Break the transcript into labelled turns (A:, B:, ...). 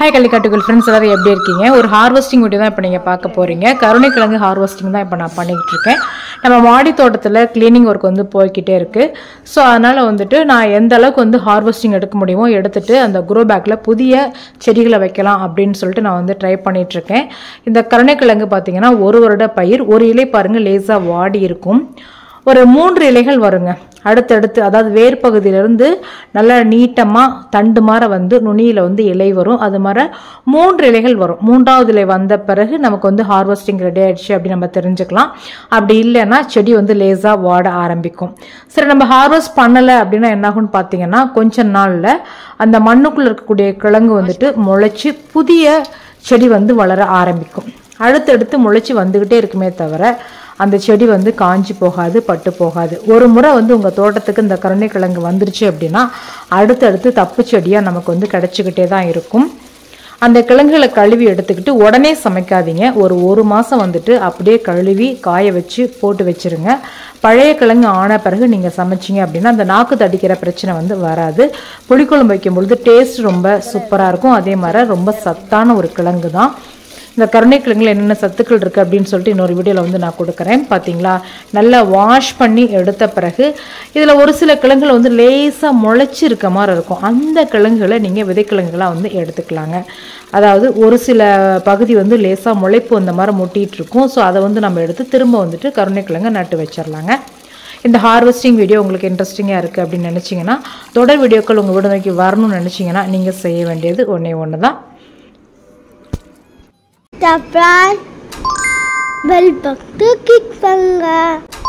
A: hi கள்ளிக்காட்டுகள் friends எல்லாரும் எப்படி இருக்கீங்க ஒரு ஹார்வெஸ்டிங் வீடியோ தான் இப்போ நீங்கள் பார்க்க போகிறீங்க கருணைக்கிழங்கு ஹார்வெஸ்டிங் தான் இப்போ நான் பண்ணிக்கிட்டு இருக்கேன் நம்ம மாடி தோட்டத்தில் க்ளீனிங் ஒர்க் வந்து போய்கிட்டே இருக்குது ஸோ அதனால் வந்துட்டு நான் எந்த அளவுக்கு வந்து ஹார்வெஸ்டிங் எடுக்க முடியுமோ எடுத்துட்டு அந்த குரோ பேக்கில் புதிய செடிகளை வைக்கலாம் அப்படின்னு சொல்லிட்டு நான் வந்து ட்ரை பண்ணிட்டு இருக்கேன் இந்த கருணைக்கிழங்கு பார்த்தீங்கன்னா ஒரு வருட பயிர் ஒரு இலை பாருங்கள் லேசாக வாடி இருக்கும் ஒரு மூன்று இலைகள் வருங்க அடுத்தடுத்து அதாவது வேர் பகுதியிலிருந்து நல்லா நீட்டமாக தண்டு மாற வந்து நுனியில் வந்து இலை வரும் அது மாதிரி மூன்று இலைகள் வரும் மூன்றாவது இலை வந்த பிறகு நமக்கு வந்து ஹார்வெஸ்டிங் ரெடி ஆயிடுச்சு அப்படின்னு நம்ம தெரிஞ்சுக்கலாம் அப்படி இல்லைன்னா செடி வந்து லேசாக வாட ஆரம்பிக்கும் சரி நம்ம ஹார்வெஸ்ட் பண்ணலை அப்படின்னா என்ன ஆகும்னு பார்த்தீங்கன்னா கொஞ்ச நாளில் அந்த மண்ணுக்குள்ளே இருக்கக்கூடிய கிழங்கு வந்துட்டு முளைச்சி புதிய செடி வந்து வளர ஆரம்பிக்கும் அடுத்தடுத்து முளைச்சி வந்துக்கிட்டே இருக்குமே தவிர அந்த செடி வந்து காஞ்சி போகாது பட்டு போகாது ஒரு முறை வந்து உங்கள் தோட்டத்துக்கு இந்த கருணைக்கிழங்கு வந்துருச்சு அப்படின்னா அடுத்தடுத்து தப்பு செடியாக நமக்கு வந்து கிடச்சிக்கிட்டே தான் இருக்கும் அந்த கிழங்குகளை கழுவி எடுத்துக்கிட்டு உடனே சமைக்காதீங்க ஒரு ஒரு மாதம் வந்துட்டு அப்படியே கழுவி காய வச்சு போட்டு வச்சிருங்க பழைய கிழங்கு ஆன பிறகு நீங்கள் சமைச்சிங்க அப்படின்னா அந்த நாக்கு தடிக்கிற பிரச்சனை வந்து வராது புளிக்குழம்பு வைக்கும் பொழுது டேஸ்ட் ரொம்ப சூப்பராக இருக்கும் அதே மாதிரி ரொம்ப சத்தான ஒரு கிழங்கு தான் இந்த கருணைக்கிழங்குல என்னென்ன சத்துக்கள் இருக்குது அப்படின்னு சொல்லிட்டு இன்னொரு வீடியோவில் வந்து நான் கொடுக்குறேன் பார்த்தீங்களா நல்லா வாஷ் பண்ணி எடுத்த பிறகு இதில் ஒரு சில கிழங்குல வந்து லேசாக முளைச்சி இருக்க மாதிரி இருக்கும் அந்த கிழங்குகளை நீங்கள் விதைக்கிழங்குகளாக வந்து எடுத்துக்கலாங்க அதாவது ஒரு சில பகுதி வந்து லேசாக முளைப்பு அந்த மாதிரி முட்டிகிட்டு இருக்கும் ஸோ அதை வந்து நம்ம எடுத்து திரும்ப வந்துட்டு கருணைக்கிழங்கை நட்டு வச்சிடலாங்க இந்த ஹார்வெஸ்டிங் வீடியோ உங்களுக்கு இன்ட்ரெஸ்டிங்காக இருக்குது அப்படின்னு நினச்சிங்கன்னா தொடர் வீடியோக்கள் உங்கள் வீடு நோக்கி வரணும்னு நினச்சிங்கன்னா நீங்கள் செய்ய வேண்டியது ஒன்றே ஒன்று தான்
B: அப்புறம் பெல் பக்கத்து கிளிக் பண்ணுங்க